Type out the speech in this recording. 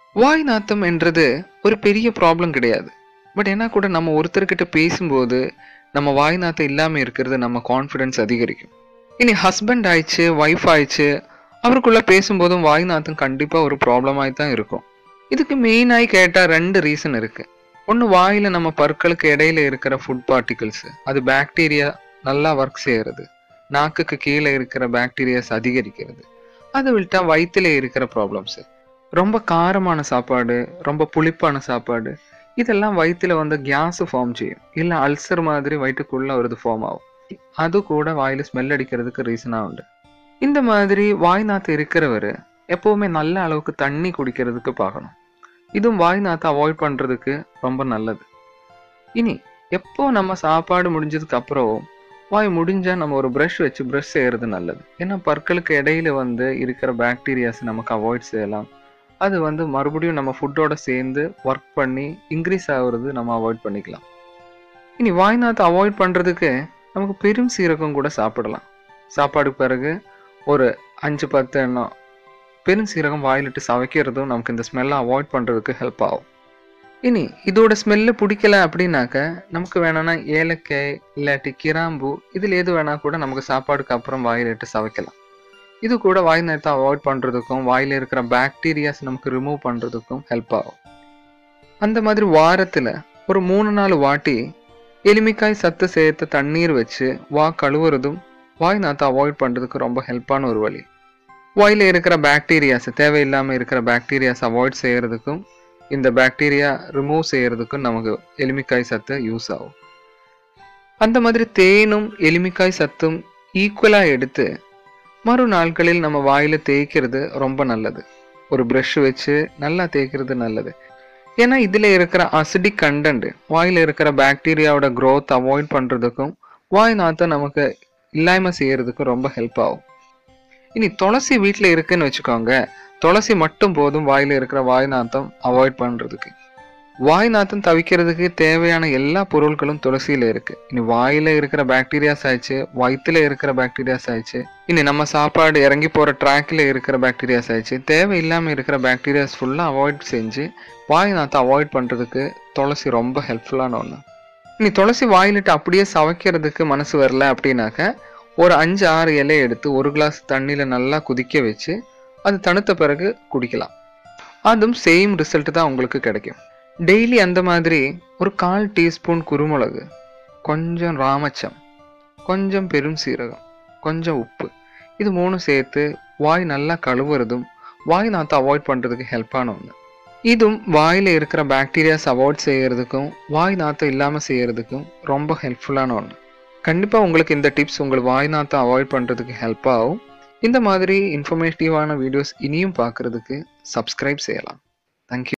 வாய் நாத்தம் என்றது ஒரு பெரிய ப்ராப்ளம் கிடையாது பட் என்ன கூட நம்ம ஒருத்தர்கிட்ட பேசும்போது நம்ம வாய் நாத்தம் இல்லாமல் இருக்கிறது நம்ம கான்ஃபிடென்ஸ் அதிகரிக்கும் இனி ஹஸ்பண்ட் ஆயிடுச்சு ஒய்ஃப் ஆயிடுச்சு அவருக்குள்ள பேசும்போதும் வாய் நாத்தம் கண்டிப்பாக ஒரு ப்ராப்ளமாய் தான் இருக்கும் இதுக்கு மெயினாகி கேட்டால் ரெண்டு ரீசன் இருக்கு ஒன்று வாயில் நம்ம பற்களுக்கு இடையில இருக்கிற ஃபுட் பார்ட்டிகிள்ஸ் அது பாக்டீரியா நல்லா ஒர்க் செய்யறது நாக்குக்கு கீழே இருக்கிற பாக்டீரியாஸ் அதிகரிக்கிறது அதை விட்டா வயிற்றுல இருக்கிற ப்ராப்ளம்ஸ் ரொம்ப காரமான சாப்பாடு ரொம்ப புளிப்பான சாப்பாடு இதெல்லாம் வயிற்றுல வந்து கேஸ் ஃபார்ம் செய்யும் இல்லை அல்சர் மாதிரி வயிற்றுக்குள்ள ஒரு இது ஃபார்ம் ஆகும் அது கூட வாயில ஸ்மெல் அடிக்கிறதுக்கு ரீசனாக உண்டு இந்த மாதிரி வாய் நாத்து இருக்கிறவர் எப்பவுமே நல்ல அளவுக்கு தண்ணி குடிக்கிறதுக்கு பார்க்கணும் இதுவும் வாய் நாத்தை அவாய்ட் பண்றதுக்கு ரொம்ப நல்லது இனி எப்போ நம்ம சாப்பாடு முடிஞ்சதுக்கு அப்புறம் வாய் முடிஞ்சா நம்ம ஒரு ப்ரஷ் வச்சு ப்ரஷ் செய்யறது நல்லது ஏன்னா பற்களுக்கு இடையில வந்து இருக்கிற பாக்டீரியாஸ் நமக்கு அவாய்ட் செய்யலாம் அது வந்து மறுபடியும் நம்ம ஃபுட்டோட சேர்ந்து ஒர்க் பண்ணி இன்க்ரீஸ் ஆகுறது நம்ம அவாய்ட் பண்ணிக்கலாம் இனி வாய் நாத்தை அவாய்ட் பண்றதுக்கு நமக்கு பெரும் சீரகம் கூட சாப்பிடலாம் சாப்பாடுக்கு பிறகு ஒரு அஞ்சு பத்து எண்ணம் பெரும் சீரகம் வாயிலிட்டு சவைக்கிறதும் நமக்கு இந்த ஸ்மெல்லை அவாய்ட் பண்ணுறதுக்கு ஹெல்ப் ஆகும் இனி இதோட ஸ்மெல்லு பிடிக்கல அப்படின்னாக்க நமக்கு வேணும்னா ஏலக்காய் இல்லாட்டி கிராம்பு இதில் எது வேணா கூட நமக்கு சாப்பாடுக்கு அப்புறம் வாயிலிட்டு சவைக்கலாம் இது கூட வாய் நேரத்தை அவாய்ட் பண்ணுறதுக்கும் வாயில் இருக்கிற பாக்டீரியாஸ் நமக்கு ரிமூவ் பண்ணுறதுக்கும் ஹெல்ப் ஆகும் அந்த மாதிரி வாரத்தில் ஒரு மூணு நாலு வாட்டி எலுமிக்காய் சத்து சேர்த்து தண்ணீர் வச்சு வா கழுவுறதும் வாய் நாத்தை அவாய்ட் பண்ணுறதுக்கு ரொம்ப ஹெல்ப்பான ஒரு வழி வாயில் இருக்கிற பாக்டீரியாஸ் தேவையில்லாமல் இருக்கிற பாக்டீரியாஸ் அவாய்ட் செய்யறதுக்கும் இந்த பாக்டீரியா ரிமூவ் செய்யறதுக்கும் நமக்கு எலுமிக்காய் சத்து யூஸ் ஆகும் அந்த மாதிரி தேனும் எலுமிக்காய் சத்தும் ஈக்குவலாக எடுத்து மறு நாட்களில் நம்ம வாயில தேய்க்கிறது ரொம்ப நல்லது ஒரு ப்ரஷ் வச்சு நல்லா தேய்க்கிறது நல்லது ஏன்னா இதில் இருக்கிற அசிடிக் கண்டென்ட் வாயில் இருக்கிற பாக்டீரியாவோட க்ரோத் அவாய்ட் பண்ணுறதுக்கும் வாய் நாத்தை நமக்கு இல்லாமல் செய்யறதுக்கும் ரொம்ப ஹெல்ப் ஆகும் இனி துளசி வீட்டில் இருக்குன்னு வச்சுக்கோங்க துளசி மட்டும் போதும் வாயில் இருக்கிற வாய் நாத்தம் அவாய்ட் பண்ணுறதுக்கு வாய் நாத்தம் தவிக்கிறதுக்கு தேவையான எல்லா பொருட்களும் துளசியில இருக்கு இனி வாயில இருக்கிற பாக்டீரியாஸ் ஆயிடுச்சு வயிற்றுல இருக்கிற பாக்டீரியாஸ் ஆயிடுச்சு இனி நம்ம சாப்பாடு இறங்கி போற ட்ராக்ல இருக்கிற பாக்டீரியாஸ் ஆயிடுச்சு தேவையில்லாம இருக்கிற பாக்டீரியாஸ் ஃபுல்லா அவாய்ட் செஞ்சு வாய் நாத்தை அவாய்ட் பண்றதுக்கு துளசி ரொம்ப ஹெல்ப்ஃபுல்லான ஒன்று இனி துளசி வாயிலிட்டு அப்படியே சவைக்கிறதுக்கு மனசு வரல அப்படின்னாக்க ஒரு அஞ்சு ஆறு இலை எடுத்து ஒரு கிளாஸ் தண்ணியில நல்லா குதிக்க வச்சு அது தணுத்த பிறகு குடிக்கலாம் அதுவும் சேம் ரிசல்ட் தான் உங்களுக்கு கிடைக்கும் டெய்லி அந்த மாதிரி ஒரு கால் டீஸ்பூன் குருமிளகு கொஞ்சம் ராமச்சம் கொஞ்சம் பெரும் சீரகம் கொஞ்சம் உப்பு இது மூணும் சேர்த்து வாய் நல்லா கழுவுறதும் வாய் நாத்தை அவாய்ட் பண்ணுறதுக்கு ஹெல்ப்பான ஒன்று இதுவும் வாயில் இருக்கிற பாக்டீரியாஸ் அவாய்ட் செய்யறதுக்கும் வாய் நாத்தம் இல்லாமல் செய்யறதுக்கும் ரொம்ப ஹெல்ப்ஃபுல்லான ஒன்று கண்டிப்பாக உங்களுக்கு இந்த டிப்ஸ் உங்கள் வாய் நாத்தை அவாய்ட் பண்ணுறதுக்கு ஹெல்ப் ஆகும் இந்த மாதிரி இன்ஃபர்மேட்டிவான வீடியோஸ் இனியும் பார்க்குறதுக்கு சப்ஸ்கிரைப் செய்யலாம் தேங்க்யூ